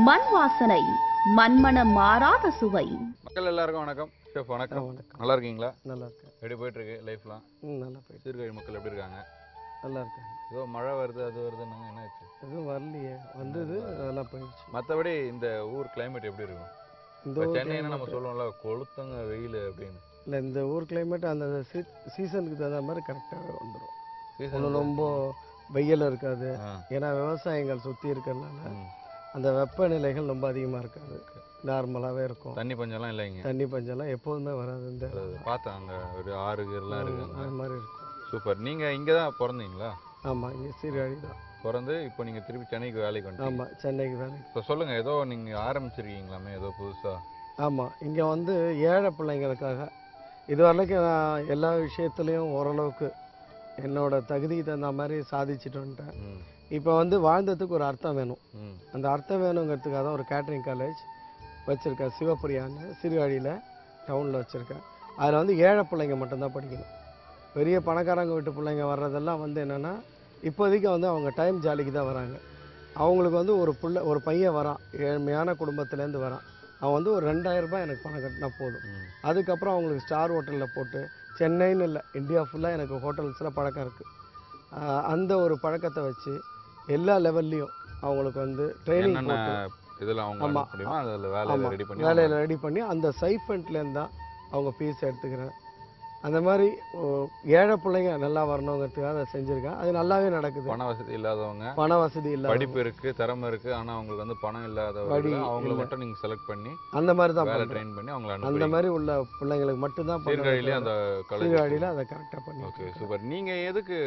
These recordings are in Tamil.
மண் வாசனை மண்மணம் மாறாத சுவை மக்கள் எல்லாருக்கும் வணக்கம் ஷெஃப் வணக்கம் வணக்கம் நல்லா இருக்கீங்களா நல்லா இருக்கேன் எப்படி போயிட்டு இருக்கு லைஃப்லாம் ம் நல்லா போயிட்டு சீர்காழி மக்கள் எப்படி இருக்காங்க நல்லா இருக்கேன் ஏதோ மழை வருது அது வருதுன்னாங்க என்ன ஆச்சு எதுவும் வரலையே வந்தது அதெல்லாம் போயிடுச்சு மற்றபடி இந்த ஊர் climate எப்படி இருக்கும் இந்த இப்போ ஊர் சென்னைன்னா நம்ம climate- சொல்லுவோம்ல கொளுத்தங்க வெயில் அப்படின்னு இல்லை இந்த ஊர் கிளைமேட் அந்த சீசனுக்கு தகுந்த மாதிரி கரெக்டாக வந்துடும் Season ஒன்றும் ரொம்ப வெயில் இருக்காது ஆ, ஏன்னா விவசாயங்கள் சுற்றி இருக்கிறதுனால ம். அந்த வெப்பநிலைகள் ரொம்ப அதிகமாக இருக்காது நார்மலாகவே இருக்கும் தண்ணி பஞ்சம்லாம் இல்லைங்க தண்ணி பஞ்சம்லாம் எப்போதுமே வராது இந்த அது பார்த்தேன் அங்கே ஒரு ஆறு கீரெல்லாம் அது இருக்குங்க மாதிரி இருக்கும் சூப்பர் நீங்கள் இங்கே தான் பிறந்தீங்களா ஆமாம் இங்கே சீர்காழி தான் பிறந்து இப்போ நீங்கள் திருப்பி சென்னைக்கு வேலைக்கு வந்துட்டீங்க ஆமாம் சென்னைக்கு வேலை இப்போ சொல்லுங்கள் ஏதோ நீங்கள் ஆரம்பிச்சிருக்கீங்களாமே ஏதோ புதுசாக ஆமாம் இங்கே வந்து ஏழை பிள்ளைங்களுக்காக இது வரைக்கும் நான் எல்லா விஷயத்துலேயும் ஓரளவுக்கு என்னோட தகுதிக்கு தகுந்த மாதிரி சாதிச்சுட்டு வந்துட்டேன் ம் இப்போ வந்து வாழ்ந்ததுக்கு ஒரு அர்த்தம் வேணும் ம் அந்த அர்த்தம் வேணுங்கிறதுக்காக தான் ஒரு கேட்ரிங் காலேஜ் வச்சுருக்கேன் சிவப்பிரியான்னு சீர்காழியில் டவுனில் வச்சுருக்கேன் அதில் வந்து ஏழை பிள்ளைங்க மட்டும்தான் படிக்கணும் பெரிய பணக்காரங்க வீட்டு பிள்ளைங்க வர்றதெல்லாம் வந்து என்னென்னா இப்போதைக்கு வந்து அவங்க டைம் ஜாலிக்கு தான் வராங்க அவங்களுக்கு வந்து ஒரு பிள்ளை ஒரு பையன் வரான் ஏழ்மையான குடும்பத்துலேருந்து வரான் அவன் வந்து ஒரு ரெண்டாயிரம் ரூபாய் எனக்கு பணம் கட்டினா போதும் ம் அதுக்கப்புறம் அவங்களுக்கு ஸ்டார் ஹோட்டலில் போட்டு சென்னைன்னு இல்லை இந்தியா ஃபுல்லாக எனக்கு ஹோட்டல்ஸில் பழக்கம் இருக்குது அந்த ஒரு பழக்கத்தை வச்சு எல்லா லெவல்லையும் அவங்களுக்கு வந்து ட்ரைனிங் என்னென்ன போட்டு இதில் அவங்க ஆமா. முடியுமோ அதில் வேலையில் ஆமா. ரெடி பண்ணி வேலையில் ரெடி பண்ணி அந்த சைஃபண்ட்லேருந்து தான் அவங்க ஃபீஸ் எடுத்துக்கிறேன் அந்த மாதிரி ஓ, ஏழை பிள்ளைங்க நல்லா வரணுங்கிறதுக்காக அதை செஞ்சுருக்கேன் அது நல்லாவே நடக்குது பண வசதி இல்லாதவங்க பண வசதி இல்லை படிப்பு இருக்கு திறமை இருக்கு ஆனா அவங்களுக்கு வந்து பணம் வழி இல்லாதவங்க அவங்கள இல்ல. மட்டும் நீங்க செலக்ட் பண்ணி அந்த மாதிரி தான் வேலை பண்ணுறேன் ட்ரெயின் பண்ணி அவங்கள அந்த அனுப்புறீங்க மாதிரி உள்ள பிள்ளைங்களுக்கு மட்டும்தான் சீர்காழியிலே அந்த காலேஜ் சீர்காழியில் அதை கரெக்டாக பண்ணி ஓகே சூப்பர் நீங்க எதுக்கு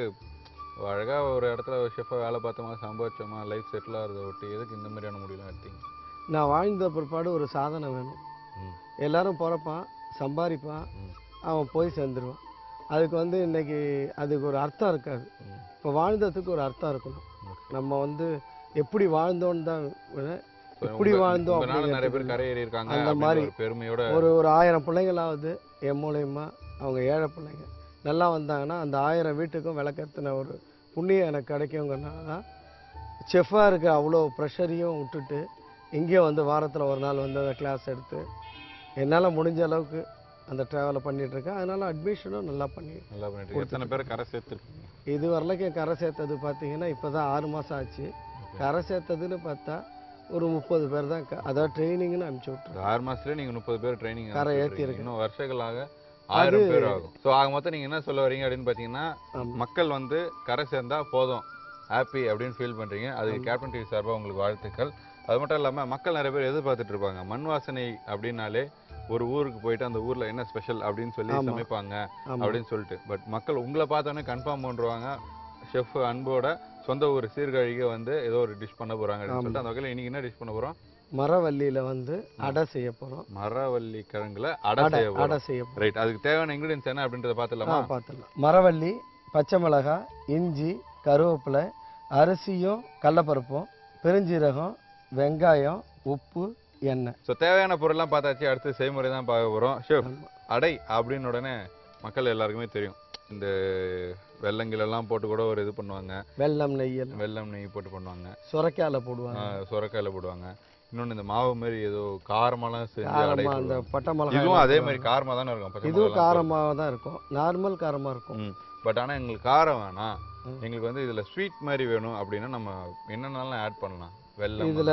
அழகா ஒரு இடத்துல ஷெஃபா வேலை பார்த்தோமா சம்பாதிச்சோமா லைஃப் செட்டில் ஆகிறத விட்டு எதுக்கு இந்த மாதிரியான முடியலாம் எடுத்தீங்க நான் வாழ்ந்த பிற்பாடு ஒரு சாதனை வேணும் ம். எல்லாரும் பிறப்பான் சம்பாதிப்பான் ம். அவன் போய் சேர்ந்துருவான் அதுக்கு வந்து இன்னைக்கு அதுக்கு ஒரு அர்த்தம் இருக்காது ம். இப்போ வாழ்ந்ததுக்கு ஒரு அர்த்தம் இருக்கணும் Okay. நம்ம வந்து எப்படி வாழ்ந்தோன்னு தான் விட, So, எப்படி உங்க- வாழ்ந்தோம் உங்களால நிறைய பேர் அப்படிங்கிறது கரையேறி இருக்காங்க அந்த அப்படின்ற மாதிரி ஒரு பெருமையோட ஒரு ஒரு ஆயிரம் பிள்ளைங்களாவது என் மூலயமா அவங்க ஏழை பிள்ளைங்க நல்லா வந்தாங்கன்னா அந்த ஆயிரம் வீட்டுக்கும் விளக்கத்தின ஒரு புண்ணியம் எனக்கு கிடைக்குங்கிறனால தான் செஃப்பாக இருக்க அவ்வளோ ப்ரெஷரையும் விட்டுட்டு இங்கே வந்து வாரத்தில் ஒரு நாள் வந்து அந்த கிளாஸ் எடுத்து என்னால் முடிஞ்ச அளவுக்கு அந்த ட்ராவலை பண்ணிகிட்ருக்கேன் அதனால் அட்மிஷனும் நல்லா பண்ணி நல்லா பண்ணிட்டு இருக்கீங்க. எத்தனை பேர் கரை சேர்த்துருக்கீங்க இது வரலைக்கும் கரை சேர்த்தது பார்த்தீங்கன்னா இப்போ தான் ஆறு மாதம் ஆச்சு கரை சேர்த்ததுன்னு பார்த்தா ஒரு முப்பது பேர் தான் க- அதாவது ட்ரைனிங்னு அனுப்பிச்சி விட்ருக்கேன் இந்த ஆறு மாசத்துல நீங்க முப்பது பேர் ட்ரைனிங் கரை ஏத்திருக்கேன். இன்னும் வருஷங்களாக ஆயிரம் பேர் ஆகும் ஸோ ஆக மொத்தம் நீங்க என்ன சொல்ல வரீங்க அப்படின்னு பாத்தீங்கன்னா ஆமா. மக்கள் வந்து கரை சேர்ந்தா போதும் ஹாப்பி அப்படின்னு ஃபீல் பண்றீங்க அதுக்கு கேப்டன் டிவி சார்பா உங்களுக்கு வாழ்த்துக்கள் அது மட்டும் இல்லாம மக்கள் நிறைய பேர் எதிர்பார்த்துட்டு இருப்பாங்க மண் வாசனை அப்படின்னாலே ஒரு ஊருக்கு போயிட்டு அந்த ஊர்ல என்ன ஸ்பெஷல் அப்படின்னு சொல்லி ஆமா. சமைப்பாங்க ஆமாம் அப்படின்னு சொல்லிட்டு பட் மக்கள் உங்களை பார்த்தோன்னே கன்ஃபார்ம் பண்ணுவாங்க ஷெஃப் அன்போட சொந்த ஊர் சீர்காழிக்கு வந்து ஏதோ ஒரு டிஷ் பண்ண போறாங்க அப்படின்னு ஆமா. சொல்லிட்டு அந்த வகையில் இன்னைக்கு என்ன டிஷ் பண்ண போறோம் மரவள்ளியில் வந்து அடை செய்ய போகிறோம் மரவள்ளி கிழங்குல அடை அடை செய்ய போறோம் அடை செய்ய போகிறோம் ரைட் அதுக்கு தேவையான இன்கிரீடியன்ஸ் என்ன அப்படின்றத ஆ பார்த்துலாமா பார்த்துடலாம் மரவள்ளி பச்சை மிளகாய் இஞ்சி கருவேப்பிலை அரிசியும் கடலப்பருப்பும் பெருஞ்சீரகம் வெங்காயம் உப்பு எண்ணெய் ஸோ தேவையான பொருள்லாம் பார்த்தாச்சு அடுத்து செய்முறை தான் பார்க்க போகிறோம் ஷெஃப் ஆமா. அடை அப்படின்னு உடனே மக்கள் எல்லாருக்குமே தெரியும் இந்த வெள்ளங்கில் எல்லாம் போட்டு கூட ஒரு இது பண்ணுவாங்க வெல்லம் நெய்யல் வெல்லம் நெய் போட்டு பண்ணுவாங்க சுரைக்காயில் போடுவாங்க சுரக்காயில் போடுவாங்க இன்னொன்று இந்த மாவு மாதிரி ஏதோ காரமெல்லாம் செஞ்சு அடை காரமாக அந்த போடுவாங்க. பட்டை மிளகாய் இதுவும் அதே மாதிரி காரமாக தானே இருக்கும் பச்சை இதுவும் மிளகாலாம் காரமாக தான் இருக்கும் நார்மல் காரமாக இருக்கும் ம் பட் ஆனால் எங்களுக்கு காரம் வேணாம் ம். எங்களுக்கு வந்து இதில் ஸ்வீட் மாதிரி வேணும் அப்படின்னா நம்ம என்னென்னலாம் ஆட் பண்ணலாம் வெல்லம் இதில்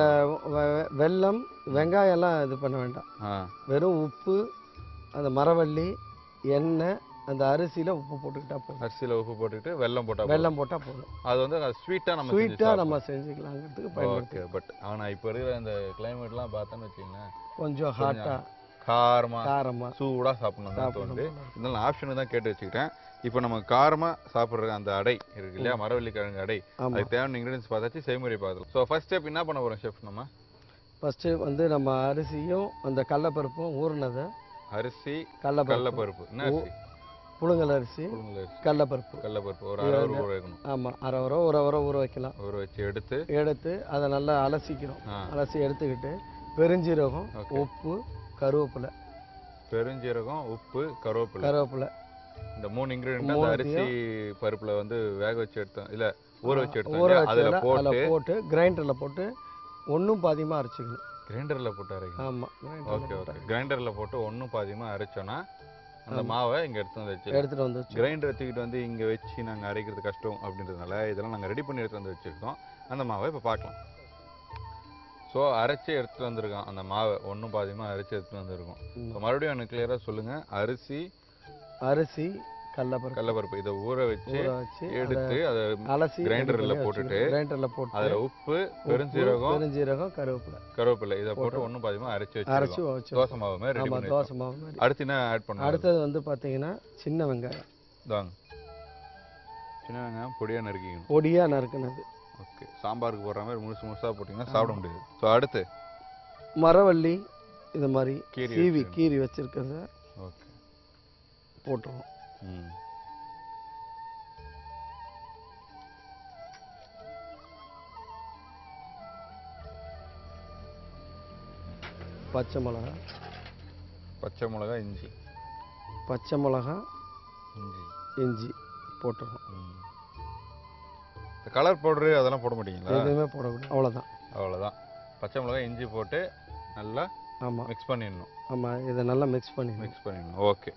வெல்லம் வெங்காயம்லாம் இது பண்ண வேண்டாம் ஆ வெறும் உப்பு அந்த மரவள்ளி எண்ணெய் அந்த அரிசியில் உப்பு போட்டுக்கிட்டா போதும் அரிசியில் உப்பு போட்டுட்டு வெல்லம் போட்டால் வெல்லம் போட்டால் போதும் அது வந்து ஸ்வீட்டாக நம்ம செஞ்சு ஸ்வீட்டாக சாப்பிடலாம். நம்ம செஞ்சுக்கலாங்கிறதுக்கு பயன்படுத்தி ஓகே பட் ஆனா இப்போ இருக்கிற இந்த கிளைமேட்லாம் பார்த்தோன்னு வச்சுக்கோங்களேன் கொஞ்சம் ஹாட்டாக காரமா காரமாக சூடா சாப்பிடணும் தான் தோணுது சாப்பிடணும் இருந்தாலும் ஆப்ஷன் தான் கேட்டு வச்சுக்கிட்டேன் இப்போ நம்ம காரமா சாப்பிட்ற அந்த அடை இருக்கு இல்லையா மரவள்ளி கிழங்கு அடை ஆமாம் அதுக்கு தேவையான இன்கிரீடியன்ஸ் பார்த்தாச்சு செய்முறை பார்க்கலாம் ஸோ ஃபர்ஸ்ட் ஸ்டெப் என்ன பண்ண போறோம் ஷெஃப் நம்ம ஃபஸ்ட்டு வந்து நம்ம அரிசியும் அந்த கடலப்பருப்பும் ஊறினதை அரிசி கடலப்பருப்பு கடலப்பருப்பு என்ன அரிசி புழுங்கல் அரிசி புழுங்கல் அரிசி கடலப்பருப்பு கடலப்பருப்பு ஒரு அரை ஊற வைக்கணும் ஆமாம் அரை உரம் ஒரு உரம் ஊற வைக்கலாம் ஊற வச்சு எடுத்து எடுத்து அதை நல்லா அலசிக்கிறோம் ஆ, அலசி எடுத்துக்கிட்டு பெருஞ்சீரகம் Okay. உப்பு கருவேப்பிலை பெருஞ்சீரகம் உப்பு கருவேப்பிலை கருவேப்பிலை இந்த மூணு இன்கிரீடியன்ட் அந்த அரிசி பருப்புல வந்து வேக வச்சு எடுத்தோம் இல்ல ஊற வச்சு ஊற எடுத்தோம் அதுல வச்சு போட்டு அதில் போட்டு கிரைண்டரில் போட்டு ஒன்றும் பாதியமாக அரைச்சிக்கணும் கிரைண்டர்ல போட்டு அரைக்கணும் ஆமாம் ஓகே ஓகே கிரைண்டர்ல போட்டு ஒண்ணும் பாதியமா அரைச்சோன்னா அந்த மாவை இங்க எடுத்து வந்து வச்சு எடுத்துகிட்டு வந்து வச்சு கிரைண்டர் தூக்கிட்டு வந்து இங்க வச்சு நாங்க அரைக்கிறது கஷ்டம் அப்படின்றதுனால இதெல்லாம் நாங்க ரெடி பண்ணி எடுத்து வந்து வச்சிருக்கோம் அந்த மாவை இப்ப பார்க்கலாம் ஸோ அரைச்சி எடுத்துட்டு வந்திருக்கோம் அந்த மாவை ஒண்ணும் பாதியமா அரைச்சி எடுத்துட்டு வந்திருக்கோம் ம். இப்போ மறுபடியும் எனக்கு கிளியரா சொல்லுங்க அரிசி அரிசி கடலப்பருப்பு கடலப்பருப்பு இதை ஊற வச்சு ஊற வச்சு எடுத்து அதை அலசி கிரைண்டர்ல போட்டுட்டு, கிரைண்டர்ல போட்டு அதுல உப்பு உப்பு, பெருஞ்சீரகம் பெருஞ்சீரகம் கருவேப்பிலை கருவேப்பிலை இதை போட்டு போட்டு ஒண்ணும் பாதியமா அரைச்சி அரைச்சி வச்சு வச்சு தோசை மாவு மாதிரி ரெடி ஆமாம் பண்ணி தோசை மாவு மாதிரி அடுத்து என்ன ஆட் பண்ணுவோம் அடுத்தது வந்து பார்த்தீங்கன்னா சின்ன வெங்காயம் தாங்க சின்ன வெங்காயம் பொடியா நறுக்கிக்கணும் பொடியாக நறுக்குனது ஓகே சாம்பாருக்கு போடுற மாதிரி முழுசு முழுசா போட்டிங்கன்னா சாப்பிட முடியாது ஸோ அடுத்து மரவள்ளி இது மாதிரி கீரி கீவி வச்சிருக்கணும். கீரி வச்சிருக்கிறத ஓகே போட்டுருவோம் ம் பச்சை மிளகா பச்சை மிளகா இஞ்சி பச்சை மிளகா இஞ்சி இஞ்சி போட்டுருவோம் ம் இந்த கலர் பவுடரு அதெல்லாம் போட மாட்டீங்களா எதுவுமே போடக்கூடாது அவ்வளோதான் அவ்வளோதான் பச்சை மிளகா இஞ்சி போட்டு நல்லா ஆமாம் மிக்ஸ் பண்ணிடணும் ஆமாம் இதை நல்லா மிக்ஸ் பண்ணி மிக்ஸ் பண்ணிடணும் ஓகே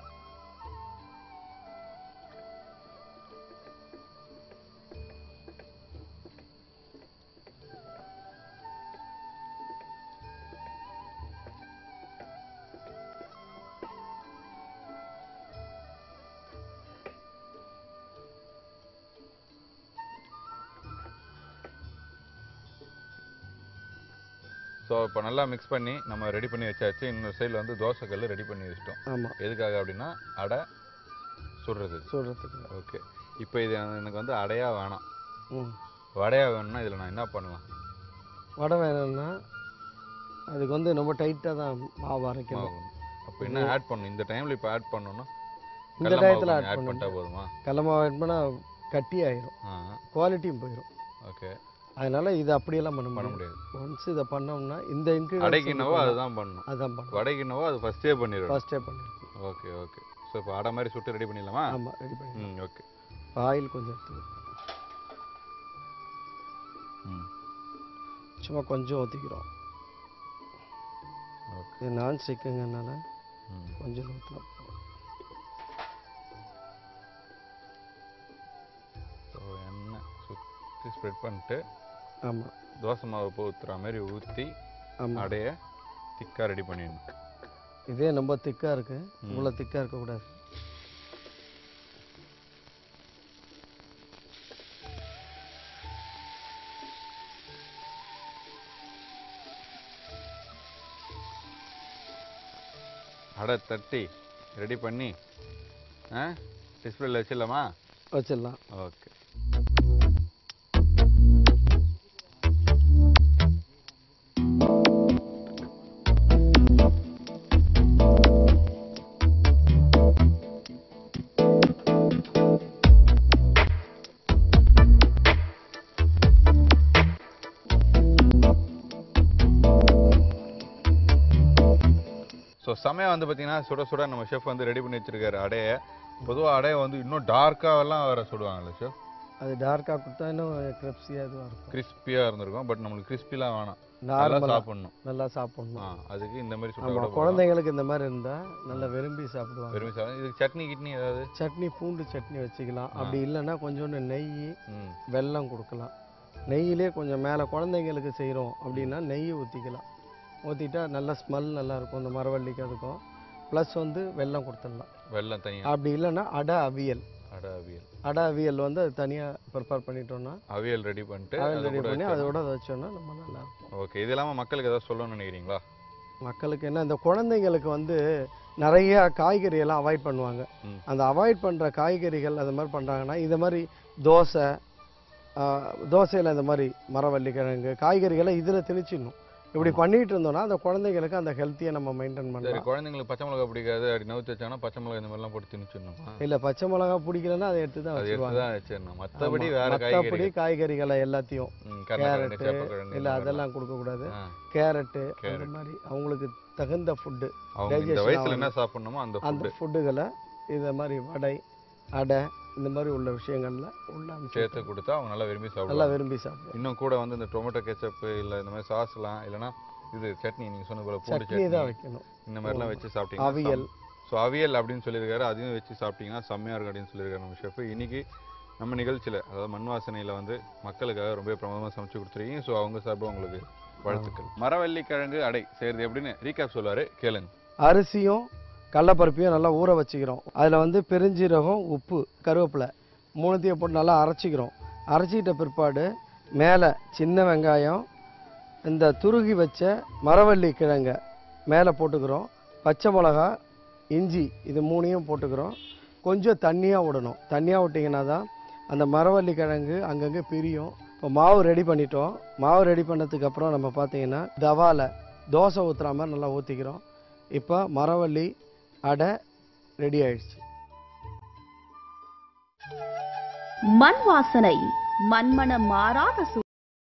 ஸோ இப்போ நல்லா மிக்ஸ் பண்ணி நம்ம ரெடி பண்ணி வச்சாச்சு இன்னொரு சைடில் வந்து தோசைக்கல் ரெடி பண்ணி வச்சிட்டோம் ஆமாம் எதுக்காக அப்படின்னா அடை சுடுறதுக்கு சொல்கிறதுக்கு ஓகே இப்போ இது எனக்கு வந்து அடையா வேணாம் ம் வடையா வேணும்னா இதில் நான் என்ன பண்ணுவேன் வடை வேணும்னா அதுக்கு வந்து ரொம்ப டைட்டாக தான் மாவு அரைக்கணும் அப்போ என்ன ஆட் பண்ணணும் இந்த டைமில் இப்போ ஆட் பண்ணணும்னா இந்த கடலை மாவு டயத்தில் கொஞ்சம் ஆட் ஆட் பண்ணணும் பண்ணிட்டா போதுமா கடல மாவு ஆட் பண்ணால் கட்டி ஆயிரும் ஆ குவாலிட்டியும் போயிடும் ஓகே அதனால இது அப்படியெல்லாம் பண்ண பண்ண முடியாது முடியாது ஒன்ஸ் இதை பண்ணோம்னா இந்த இன்க்ரீடியன்ஸ் அடைக்கினவோ அதுதான் பண்ணணும் அதான் பண்ணணும் வடைக்கினவோ அது ஃபஸ்ட்டே பண்ணிடணும் ஃபர்ஸ்டே பண்ணிருக்கோம் ஓகே ஓகே ஸோ இப்போ அடை மாதிரி சுட்டு ரெடி பண்ணிடலாமா ஆமாம் ரெடி பண்ணி ம் ஓகே ஆயில் கொஞ்சம் எடுத்து ம் சும்மா கொஞ்சம் ஊற்றிக்கிறோம் ஓகே இது நான் ஸ்டிக்குங்கனால ம் கொஞ்சம் ஊற்றலாம் ஸோ எண்ணெய் சுற்றி ஸ்ப்ரெட் பண்ணிட்டு ஆமாம் தோசை மாவு இப்போ ஊற்றுற மாதிரி ஊற்றி ஆமாம் அடைய திக்காக ரெடி பண்ணிடணும் இதே ரொம்ப திக்காக இருக்கு ம். இவ்வளோ திக்காக இருக்கக்கூடாது அடை தட்டி ரெடி பண்ணி ஆ டிஸ்பிளேல வச்சிடலாமா வச்சிடலாம் ஓகே ஸோ சமயம் வந்து பார்த்தீங்கன்னா சுட சுட நம்ம ஷெஃப் வந்து ரெடி பண்ணி வச்சிருக்காரு அடையை பொதுவாக அடையை வந்து இன்னும் டார்க்காகலாம் வர சுடுவாங்கல்ல ஷெஃப் அது டார்க்காக கொடுத்தா இன்னும் கிரிப்ஸியாக இதுவாக இருக்கும் கிறிஸ்பியாக இருந்திருக்கும் பட் நம்மளுக்கு கிறிஸ்பிலாம் வேணாம் நல்லா நார்மலாக சாப்பிடணும் நல்லா சாப்பிடணும் ஆ அதுக்கு இந்த மாதிரி சுட ஆமாம் விட போதும். குழந்தைங்களுக்கு இந்த மாதிரி இருந்தால் நல்லா விரும்பி சாப்பிடுவாங்க விரும்பி சாப்பிடும் இதுக்கு சட்னி கிட்னி ஏதாவது சட்னி பூண்டு சட்னி வச்சுக்கலாம் அப்படி இல்லைன்னா கொஞ்சோண்டு நெய் ம் வெல்லம் கொடுக்கலாம் நெய்யிலே கொஞ்சம் மேலே குழந்தைங்களுக்கு செய்கிறோம் அப்படின்னா நெய் ஊற்றிக்கலாம் ஊற்றிட்டா நல்ல ஸ்மெல் நல்லா இருக்கும் இந்த மரவள்ளிக்கு அதுக்கும் ப்ளஸ் வந்து வெல்லம் கொடுத்துடலாம் வெள்ளம் தனியாக அப்படி இல்லைன்னா அடை அவியல் அடை அவியல் அடை அவியல் வந்து அது தனியாக ப்ரிப்பேர் பண்ணிட்டோம்னா அவியல் ரெடி பண்ணிட்டு அவியல் ரெடி பண்ணி அதோட அதை வச்சோம்னா நம்ம நல்லா இருக்கும் ஓகே இது இல்லாமல் மக்களுக்கு ஏதாவது சொல்லணும்னு நினைக்கிறீங்களா மக்களுக்கு என்ன இந்த குழந்தைங்களுக்கு வந்து நிறைய காய்கறி எல்லாம் அவாய்ட் பண்ணுவாங்க ம். அந்த அவாய்ட் பண்ணுற காய்கறிகள் அது மாதிரி பண்ணுறாங்கன்னா இந்த மாதிரி தோசை தோசையில் இந்த மாதிரி மரவள்ளி கிழங்கு காய்கறிகளை இதில் திணிச்சிடணும் இப்படி பண்ணிட்டு இருந்தோம்னா அந்த குழந்தைங்களுக்கு அந்த ஹெல்த்தியை நம்ம மெயின்டைன் சரி பண்ணலாம் குழந்தைங்களுக்கு பச்சை மிளகா பிடிக்காது அப்படி நவுத்து வச்சாங்கன்னா பச்சை மிளகா இந்த மாதிரிலாம் போட்டு திணிச்சிடணுமா இல்லை பச்சை மிளகா பிடிக்கலன்னா அதை எடுத்து தான் அது எடுத்து வச்சுருவாங்க தான் வச்சிடணும் மற்றபடி வேற மற்றபடி காய்கறி காய்கறிகளை எல்லாத்தையும் ம், கருணக்கிழங்கு கேரட்டு சேப்பக்கிழங்கு இல்லை அதெல்லாம் கொடுக்கக்கூடாது ஆ, கேரட்டு அந்த கேரட். மாதிரி அவங்களுக்கு தகுந்த ஃபுட்டு அவங்க இந்த digestion வயசுல ஆகும். என்ன சாப்பிடணுமோ அந்த அந்த ஃபுட்டு ஃபுட்டுகளை இதை மாதிரி வடை அடை இந்த மாதிரி உள்ள விஷயங்கள்ல உள்ள சேர்த்து அம்சம் கொடுத்தா அவங்க நல்லா விரும்பி நல்லா சாப்பிடுவாங்க விரும்பி சாப்பிடுவோம் இன்னும் கூட வந்து இந்த டொமேட்டோ கெச்சப் இல்ல இந்த மாதிரி சாஸ்லாம் இல்லைன்னா இது சட்னி நீங்க சொன்ன போல பூண்டு சட்னி தான் சட்னி வைக்கணும் இந்த மாதிரிலாம் வச்சு சாப்பிட்டீங்கன்னா அவியல் ஸோ அவியல் அப்படின்னு சொல்லியிருக்காரு அதையும் வச்சு சாப்பிட்டீங்கன்னா செம்மையாக இருக்கும் அப்படின்னு சொல்லியிருக்காரு நம்ம ஷெஃப் இன்னைக்கு நம்ம நிகழ்ச்சியில் அதாவது மண் வாசனையில் வந்து மக்களுக்காக ரொம்ப பிரமாதமாக சமைச்சு கொடுத்துருக்கீங்க ஸோ அவங்க சார்பாக உங்களுக்கு வாழ்த்துக்கள் மரவள்ளி கிழங்கு அடை செய்கிறது எப்படின்னு ரீகேப் சொல்லுவாரு கேளுங்க அரிசியும் கடலப்பருப்பையும் நல்லா ஊற வச்சுக்கிறோம் அதில் வந்து பெருஞ்சீரகம் உப்பு கருவேப்பிலை மூணுத்தையும் போட்டு நல்லா அரைச்சிக்கிறோம் அரைச்சிக்கிட்ட பிற்பாடு மேலே சின்ன வெங்காயம் இந்த துருகி வச்ச மரவள்ளி கிழங்க மேலே போட்டுக்கிறோம் பச்சை மிளகா இஞ்சி இது மூணையும் போட்டுக்கிறோம் கொஞ்சம் தண்ணியாக விடணும் தண்ணியாக விட்டிங்கன்னா தான் அந்த மரவள்ளி கிழங்கு அங்கங்கே பிரியும் இப்போ மாவு ரெடி பண்ணிட்டோம் மாவு ரெடி பண்ணதுக்கு அப்புறம் நம்ம பார்த்தீங்கன்னா தவால தோசை ஊற்றுற மாதிரி நல்லா ஊற்றிக்கிறோம் இப்போ மரவள்ளி அடை ரெடி ஆயிடுச்சு மண் வாசனை மண்மனம் மாறாத சுவை